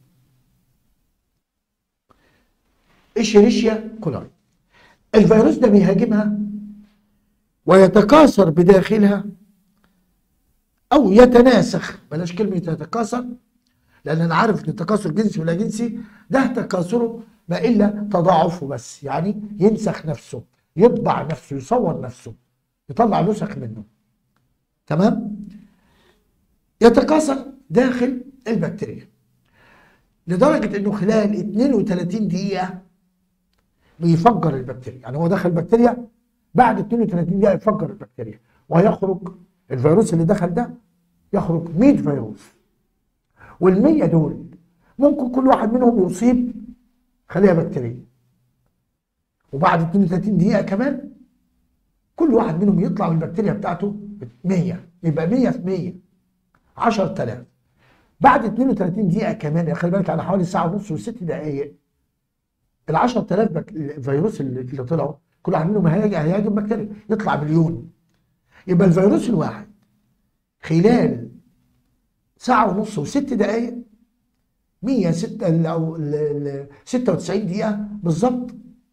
اشيريشيا كولاي الفيروس ده بيهاجمها ويتكاثر بداخلها او يتناسخ بلاش كلمه يتكاثر لان انا عارف ان التكاثر جنسي ولا جنسي ده تكاثره ما الا تضاعفه بس يعني ينسخ نفسه يطبع نفسه يصور نفسه يطلع نسخ منه تمام يتكاثر داخل البكتيريا لدرجه انه خلال 32 دقيقه بيفجر البكتيريا يعني هو دخل البكتيريا بعد 32 دقيقه يفجر البكتيريا ويخرج الفيروس اللي دخل ده يخرج 100 فيروس وال100 دول ممكن كل واحد منهم يصيب خليه بكتيريه وبعد 32 دقيقه كمان كل واحد منهم يطلع من البكتيريا بتاعته 100 يبقى 100 في 100 10000 بعد 32 دقيقه كمان خلي بالك على حوالي ساعه ونص وست دقائق ال 10000 بك... الفيروس اللي طلعوا كل واحد منهم هيجي هيهاجم بكتيريا يطلع مليون يبقى الفيروس الواحد خلال ساعة ونص وست دقايق 106 او 96 دقيقة بالظبط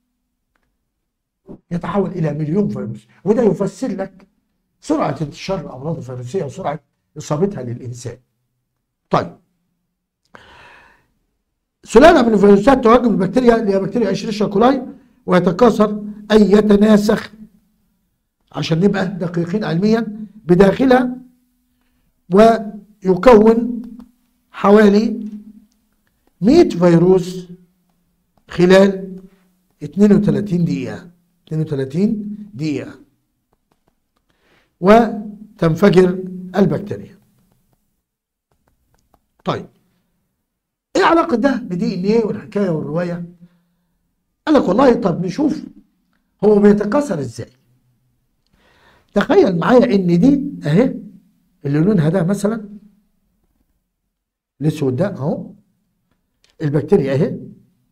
يتحول إلى مليون فيروس وده يفسر لك سرعة انتشار الأمراض الفيروسية وسرعة إصابتها للإنسان. طيب سلالة من الفيروسات تهاجم البكتيريا اللي هي بكتيريا اشريشيا كولاي ويتكاثر أي يتناسخ عشان نبقى دقيقين علميا بداخلها ويكون حوالي 100 فيروس خلال 32 دقيقة 32 دقيقة وتنفجر البكتيريا طيب ايه علاقة ده بدي ان ايه والحكاية والرواية قال لك والله طب نشوف هو بيتكاثر ازاي تخيل معايا ان دي اهي اللي لونها ده مثلا الاسود ده اهو البكتيريا اهي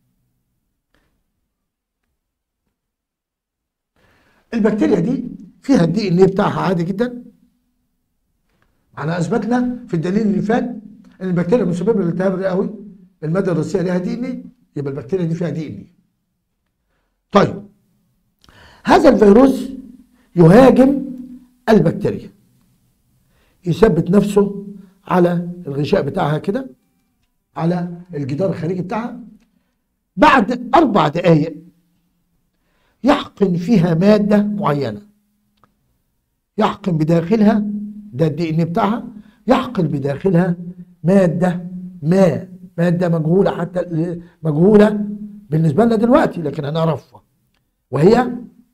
البكتيريا دي فيها الدي ان ايه بتاعها عادي جدا على اثبتنا في الدليل اللي فات ان البكتيريا مسببه للالتهاب الرئوي الماده الرئيسيه ليها دي ان ايه يبقى البكتيريا دي فيها دي ان ايه طيب هذا الفيروس يهاجم البكتيريا يثبت نفسه على الغشاء بتاعها كده على الجدار الخارجي بتاعها بعد اربع دقائق يحقن فيها ماده معينه يحقن بداخلها ده الدي ان بتاعها يحقن بداخلها ماده ما ماده مجهوله حتى مجهوله بالنسبه لنا دلوقتي لكن هنعرفها وهي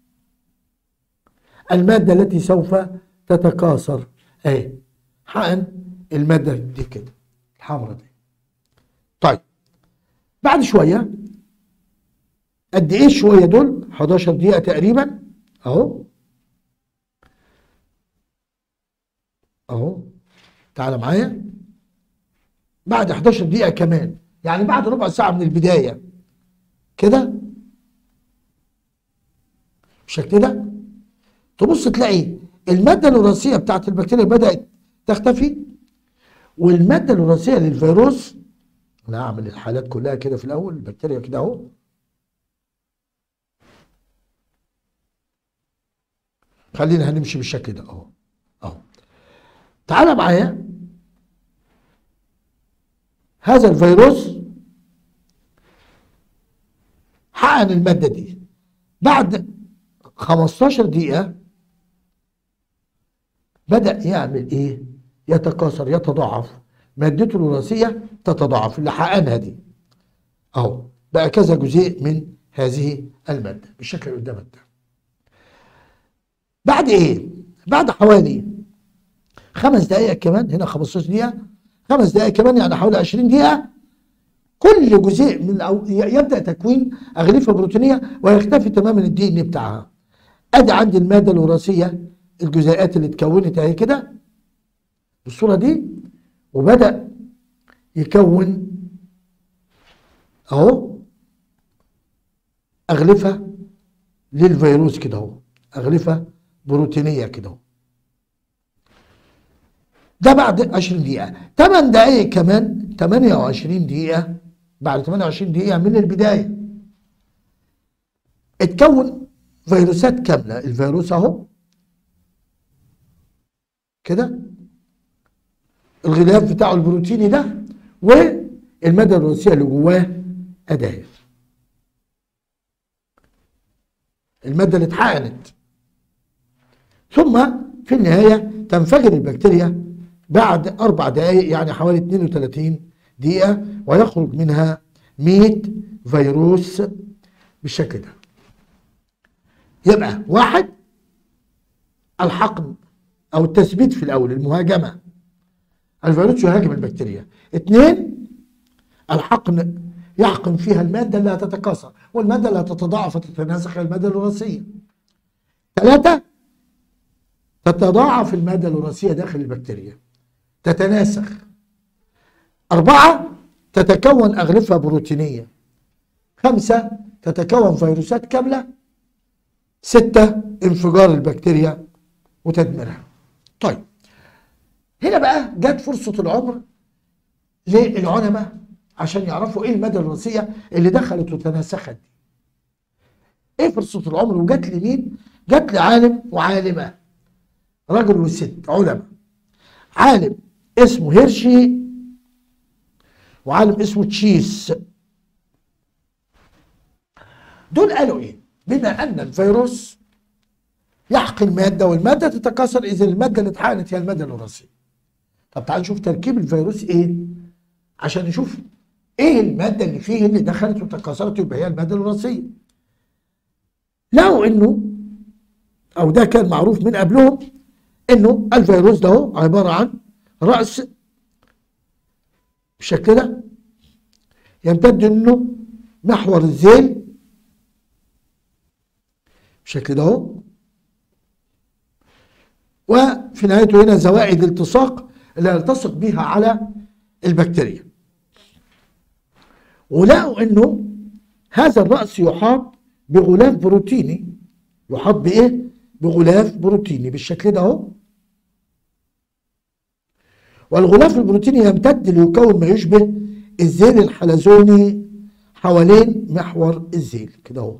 الماده التي سوف تتكاثر اهي حقن الماده دي كده الحمراء دي طيب بعد شويه قد ايه شويه دول 11 دقيقه تقريبا اهو اهو تعال معايا بعد 11 دقيقه كمان يعني بعد ربع ساعه من البدايه كده بالشكل ده تبص تلاقي الماده الوراثيه بتاعت البكتيريا بدات تختفي والماده الوراثيه للفيروس انا هعمل الحالات كلها كده في الاول البكتيريا كده اهو خلينا هنمشي بالشكل ده اهو اهو تعالى معايا هذا الفيروس حقن المادة دي بعد 15 دقيقة بدأ يعمل ايه يتكاثر يتضاعف مادته الوراثية تتضاعف اللي حقنها دي اهو بقى كذا جزيء من هذه المادة بالشكل اللي قدامك ده بعد ايه بعد حوالي خمس دقائق كمان هنا 15 دقيقة خمس دقائق كمان يعني حوالي 20 دقيقة كل جزيء من أو يبدأ تكوين أغلفة بروتينية ويختفي تماما الدي ان بتاعها ادي عندي المادة الوراثية الجزيئات اللي اتكونت اهي كده بالصورة دي وبدأ يكون اهو أغلفة للفيروس كده اهو أغلفة بروتينية كده اهو ده بعد 20 دقيقة 8 دقايق كمان 28 دقيقة بعد 28 دقيقة من البداية اتكون فيروسات كاملة الفيروس اهو كده الغلاف بتاعه البروتيني ده والمادة الوراثية اللي جواه أداة المادة اللي اتحقنت ثم في النهاية تنفجر البكتيريا بعد أربع دقائق يعني حوالي 32 دقيقة ويخرج منها 100 فيروس بالشكل ده يبقى واحد الحقن أو التثبيت في الأول المهاجمة الفيروس يهاجم البكتيريا اثنين الحقن يحقن فيها المادة اللي هتتكاثر والمادة اللي هتتضاعف وتتناسخ المادة الوراثية ثلاثة تتضاعف المادة الوراثية داخل البكتيريا تتناسخ أربعة تتكون أغلفة بروتينية خمسة تتكون فيروسات كاملة ستة انفجار البكتيريا وتدميرها طيب هنا بقى جت فرصة العمر للعلماء عشان يعرفوا ايه المادة الوراثية اللي دخلت وتناسخت دي ايه فرصة العمر وجت لمين جت لعالم وعالمة رجل وست علماء عالم اسمه هيرشي وعالم اسمه تشيس دول قالوا ايه بما ان الفيروس يحقن ماده والماده تتكاثر اذا الماده اللي اتحقنت هي الماده الوراثيه طب تعال نشوف تركيب الفيروس ايه عشان نشوف ايه الماده اللي فيه اللي دخلت وتكاثرت يبقى هي الماده الوراثيه لقوا انه او ده كان معروف من قبلهم انه الفيروس ده هو عباره عن راس بالشكل ده يمتد انه محور الذيل بالشكل ده اهو وفي نهايته هنا زوائد التصاق اللي يلتصق بها على البكتيريا ولقوا انه هذا الرأس يحاط بغلاف بروتيني يحاط بايه؟ بغلاف بروتيني بالشكل ده اهو والغلاف البروتيني يمتد ليكون ما يشبه الذيل الحلزوني حوالين محور الذيل كده اهو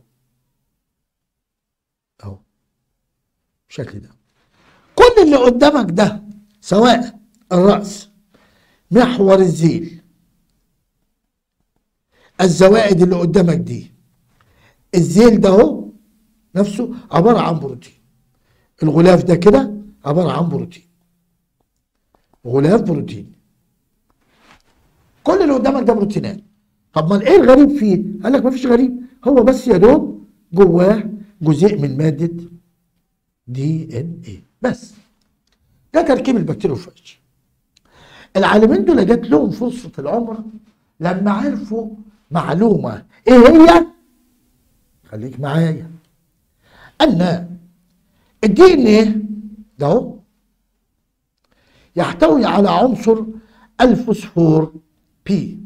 اهو بالشكل ده كل اللي قدامك ده سواء الرأس محور الذيل الزوائد اللي قدامك دي الذيل ده اهو نفسه عبارة عن بروتين الغلاف ده كده عبارة عن بروتين غلاف بروتين كل اللي قدامك ده بروتينات طب ما ايه الغريب فيه؟ قال لك مفيش غريب هو بس يا دوب جواه جزيء من مادة دي ان ايه بس ده تركيب البكتيريوفاج العالمين دول جات لهم فرصة العمر لما عرفوا معلومة ايه هي؟ خليك معايا ان الدي ان ايه ده اهو يحتوي على عنصر الفوسفور بي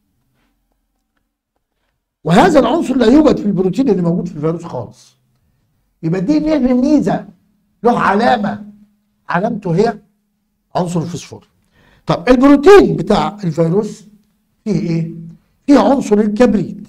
وهذا العنصر لا يوجد في البروتين اللي موجود في الفيروس خالص يبقى الدي ان ايه له ميزه له علامه علامته هي عنصر الفوسفور طب البروتين بتاع الفيروس فيه ايه؟ فيه عنصر الكبريت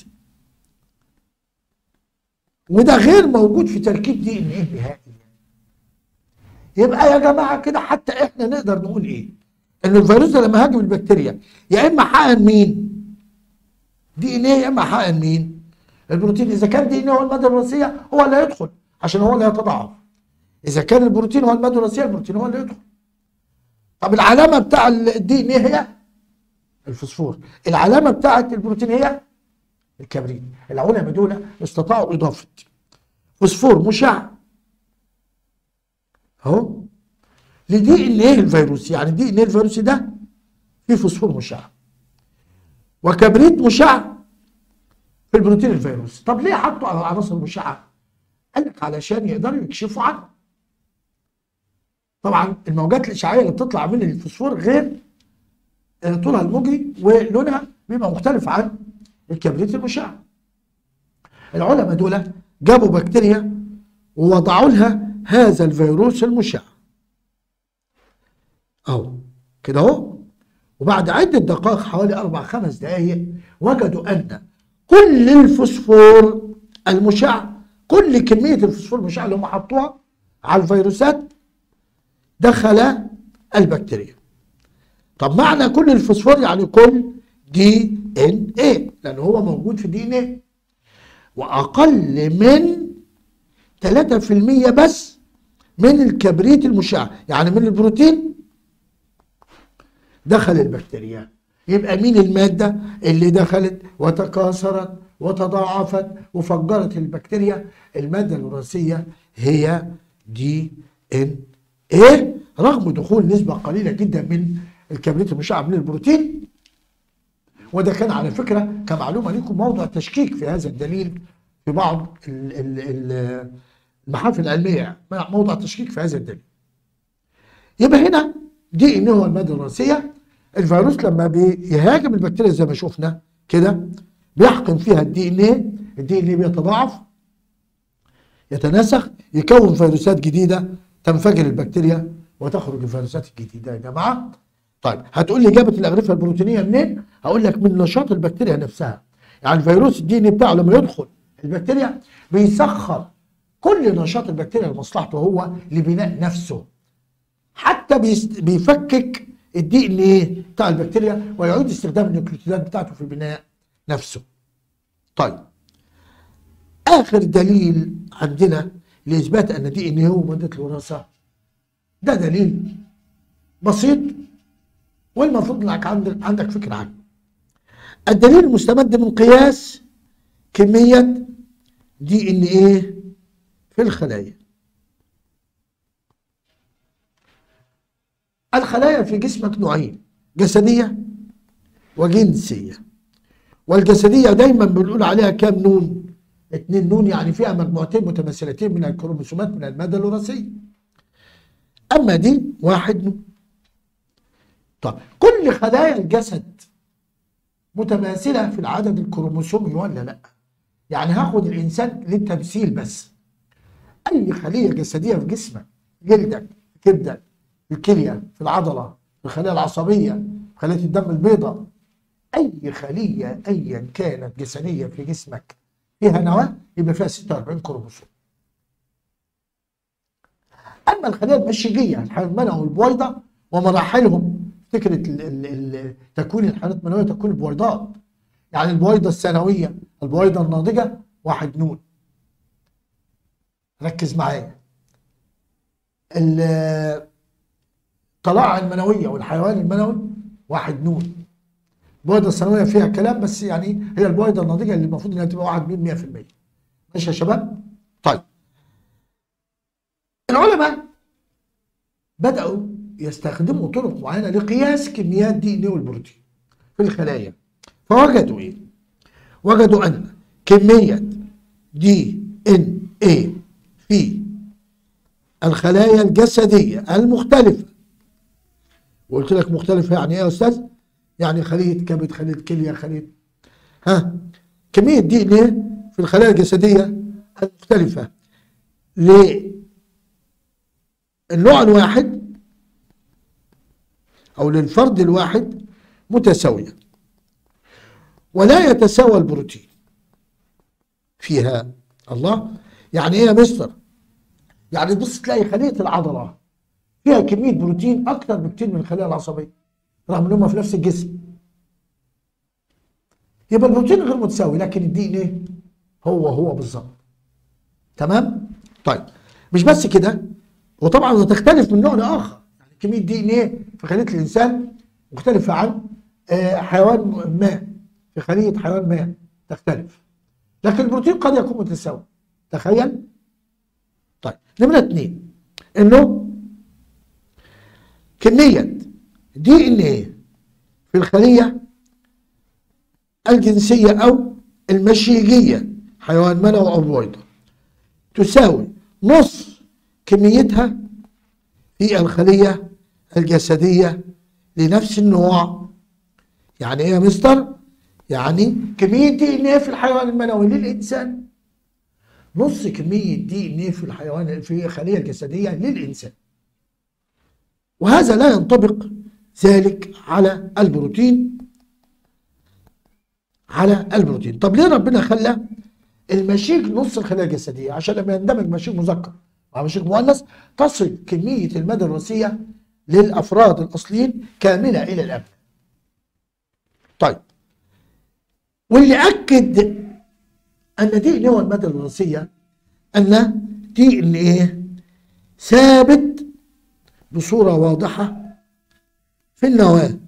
وده غير موجود في تركيب دي ان ايه نهائي يبقى يا جماعه كده حتى احنا نقدر نقول ايه؟ ان الفيروس ده لما هاجم البكتيريا يا اما حقن مين؟ دي ان ايه يا اما حقن مين؟ البروتين اذا كان دي ان هو الماده الوراثيه هو اللي هيدخل عشان هو اللي هيتضاعف. اذا كان البروتين هو الماده الوراثيه البروتين هو اللي يدخل. طب العلامه بتاع الدي ان ايه هي؟ الفوسفور. العلامه بتاعت البروتين هي الكبريت. العلماء دول استطاعوا اضافه فوسفور مشع اهو لدي ان ايه الفيروسي يعني دي ان ايه الفيروسي ده فيه فوسفور مشع وكبريت مشع في البروتين الفيروسي طب ليه حطوا على العناصر المشعه قال لك علشان يقدروا يكشفوا عنه طبعا الموجات الاشعاعيه اللي بتطلع من الفوسفور غير طولها المجري ولونها بيبقى مختلف عن الكبريت المشع العلماء دول جابوا بكتيريا ووضعوا لها هذا الفيروس المشع اهو كده اهو وبعد عدة دقائق حوالي أربع خمس دقايق وجدوا أن كل الفوسفور المشع كل كمية الفوسفور المشع اللي هم حطوها على الفيروسات دخل البكتيريا طب معنى كل الفوسفور يعني كل دي ان ايه لأن هو موجود في دي ان ايه وأقل من 3% بس من الكبريت المشع يعني من البروتين دخل البكتيريا يبقى مين المادة اللي دخلت وتكاثرت وتضاعفت وفجرت البكتيريا المادة الوراثية هي دي ان ايه رغم دخول نسبة قليلة جدا من الكبريت المشع من البروتين وده كان على فكرة كمعلومة لكم موضع تشكيك في هذا الدليل في بعض المحافل العلمية موضع تشكيك في هذا الدليل يبقى هنا دي ان هو المادة الوراثية الفيروس لما بيهاجم البكتيريا زي ما شفنا كده بيحقن فيها الدي ان ايه الدي ان ايه بيتضاعف يتناسخ يكون فيروسات جديده تنفجر البكتيريا وتخرج الفيروسات الجديده يا جماعه طيب هتقول لي جابت الاغرفه البروتينيه منين؟ هقول لك من نشاط البكتيريا نفسها يعني الفيروس الدي ان ايه بتاعه لما يدخل البكتيريا بيسخر كل نشاط البكتيريا لمصلحته هو لبناء نفسه حتى بيفكك الدي ان ايه بتاع البكتيريا ويعيد استخدام النيوكليوتيدات بتاعته في البناء نفسه. طيب اخر دليل عندنا لاثبات ان دي ان ايه هو ماده الوراثه ده دليل بسيط والمفروض انك عندك عندك فكره عنه الدليل المستمد من قياس كميه دي ان ايه في الخلايا الخلايا في جسمك نوعين جسديه وجنسيه والجسديه دايما بنقول عليها كام نون اتنين نون يعني فيها مجموعتين متماثلتين من الكروموسومات من الماده الوراثيه اما دي واحد نون طب كل خلايا الجسد متماثله في العدد الكروموسومي ولا لا يعني هاخد الانسان للتمثيل بس اي خليه جسديه في جسمك جلدك كبدك الكليه في العضله في الخلايا العصبيه في خلايا الدم البيضاء اي خليه ايا كانت جسديه في جسمك فيها نواه يبقى فيها 46 كروموسوم اما الخلايا المشيجيه الحيوان والبويضه ومراحلهم فكره تكوين الحيوانات المنويه تكوين البويضات يعني البويضه الثانويه البويضه الناضجه واحد نون ركز معايا الطلاعه المنويه والحيوان المنوي واحد نون البويضه الثانويه فيها كلام بس يعني هي البويضه الناضجه اللي المفروض انها تبقى واحد نون 100% ماشي يا شباب؟ طيب العلماء بدأوا يستخدموا طرق معينة لقياس كميات دي ان والبروتين في الخلايا فوجدوا ايه؟ وجدوا ان كمية دي ان ايه في الخلايا الجسدية المختلفة وقلت لك مختلفة يعني ايه يا استاذ؟ يعني خلية كبد خلية كلية خلية ها كمية دي ان ايه في الخلايا الجسدية المختلفة للنوع الواحد أو للفرد الواحد متساوية ولا يتساوى البروتين فيها الله يعني ايه يا مستر يعني تبص تلاقي خلية العضلة فيها كمية بروتين أكتر بكتير من الخلية العصبية رغم إن هم في نفس الجسم يبقى البروتين غير متساوي لكن الدي ان ايه هو هو بالظبط تمام طيب مش بس كده وطبعا تختلف من نوع لاخر يعني كميه دي ان ايه في خليه الانسان مختلفه عن حيوان ما في خليه حيوان ما تختلف لكن البروتين قد يكون متساوي تخيل طيب نمره اثنين انه كميه دي ان ايه في الخليه الجنسيه او المشيجيه حيوان منوي او بويضه تساوي نص كميتها في الخليه الجسديه لنفس النوع يعني ايه يا مستر يعني كميه دي ان ايه في الحيوان المنوي للانسان نص كميه دي ان ايه في الحيوان في الخليه الجسديه للانسان وهذا لا ينطبق ذلك على البروتين على البروتين طب ليه ربنا خلى المشيك نص الخلايا الجسديه عشان لما يندمج مشيك مذكر مع مشيك مؤنث تصل كميه الماده الوراثيه للافراد الاصليين كامله الى الابد طيب واللي اكد ان دي ان هو الماده الوراثيه ان دي ان ايه ثابت بصوره واضحه في النواه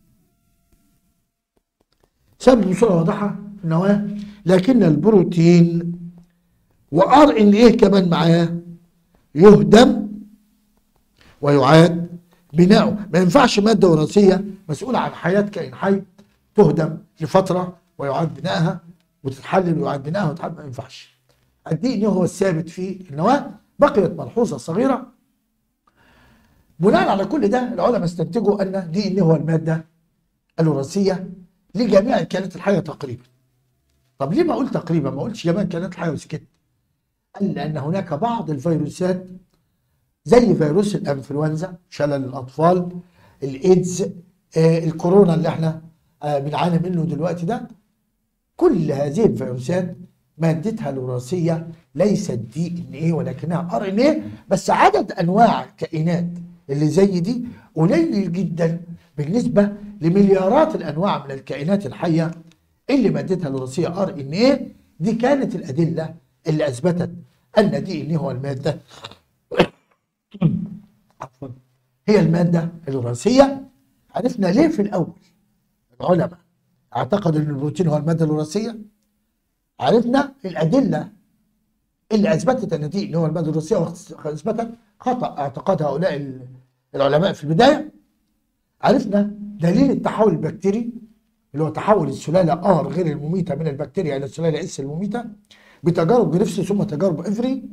ثابت بصوره واضحه في النواه لكن البروتين وار ان ايه كمان معاه يهدم ويعاد بناؤه ما ينفعش ماده وراثيه مسؤوله عن حياه كائن حي تهدم لفتره ويعاد بنائها وتتحلل ويعاد بنائها وتتحلل ما ينفعش الدي ان هو الثابت في النواه بقيت ملحوظه صغيره بناء على كل ده العلماء استنتجوا ان دي ان هو الماده الوراثيه لجميع الكائنات الحيه تقريبا طب ليه ما اقول تقريبا ما قلتش جميع الكائنات الحيه وسكت قال لان هناك بعض الفيروسات زي فيروس الانفلونزا شلل الاطفال الايدز آه الكورونا اللي احنا آه بنعاني منه دلوقتي ده كل هذه الفيروسات مادتها الوراثيه ليست دي ان ايه ولكنها ار ان ايه بس عدد انواع الكائنات اللي زي دي قليل جدا بالنسبه لمليارات الانواع من الكائنات الحيه اللي مادتها الوراثيه ار ان ايه دي كانت الادله اللي اثبتت ان دي ان هو الماده عفوا هي الماده الوراثيه عرفنا ليه في الاول العلماء اعتقدوا ان البروتين هو الماده الوراثيه عرفنا الادله اللي اثبتت ان دي ان هو الماده الوراثيه واثبتت خطا اعتقاد هؤلاء العلماء في البدايه عرفنا دليل التحول البكتيري اللي هو تحول السلاله ار غير المميته من البكتيريا الى السلاله اس المميته بتجارب جريفس ثم تجارب افري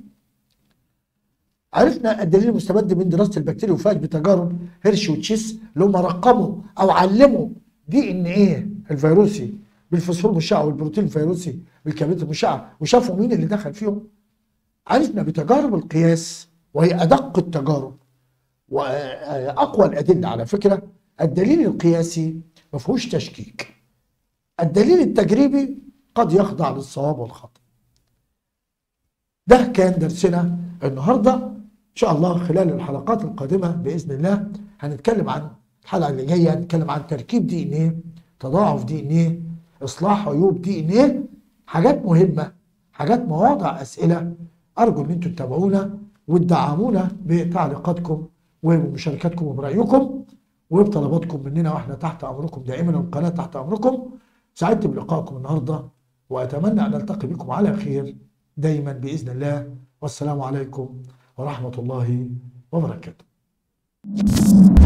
عرفنا الدليل المستمد من دراسه البكتيريا وفاج بتجارب هيرش وتشيس اللي هم رقموا او علموا دي ان ايه الفيروسي بالفوسفور المشع والبروتين الفيروسي بالكبريت المشع وشافوا مين اللي دخل فيهم عرفنا بتجارب القياس وهي ادق التجارب واقوى الادله على فكره الدليل القياسي ما فيهوش تشكيك الدليل التجريبي قد يخضع للصواب والخطا ده كان درسنا النهارده ان شاء الله خلال الحلقات القادمه باذن الله هنتكلم عن الحلقه اللي جايه هنتكلم عن تركيب دي ان ايه تضاعف دي ان ايه اصلاح عيوب دي ان ايه حاجات مهمه حاجات مواضع اسئله ارجو ان انتم تتابعونا وتدعمونا بتعليقاتكم وبمشاركاتكم وبرايكم وبطلباتكم مننا واحنا تحت امركم دائما والقناه تحت امركم سعدت بلقائكم النهارده واتمنى ان التقي بكم على خير دايما باذن الله والسلام عليكم ورحمه الله وبركاته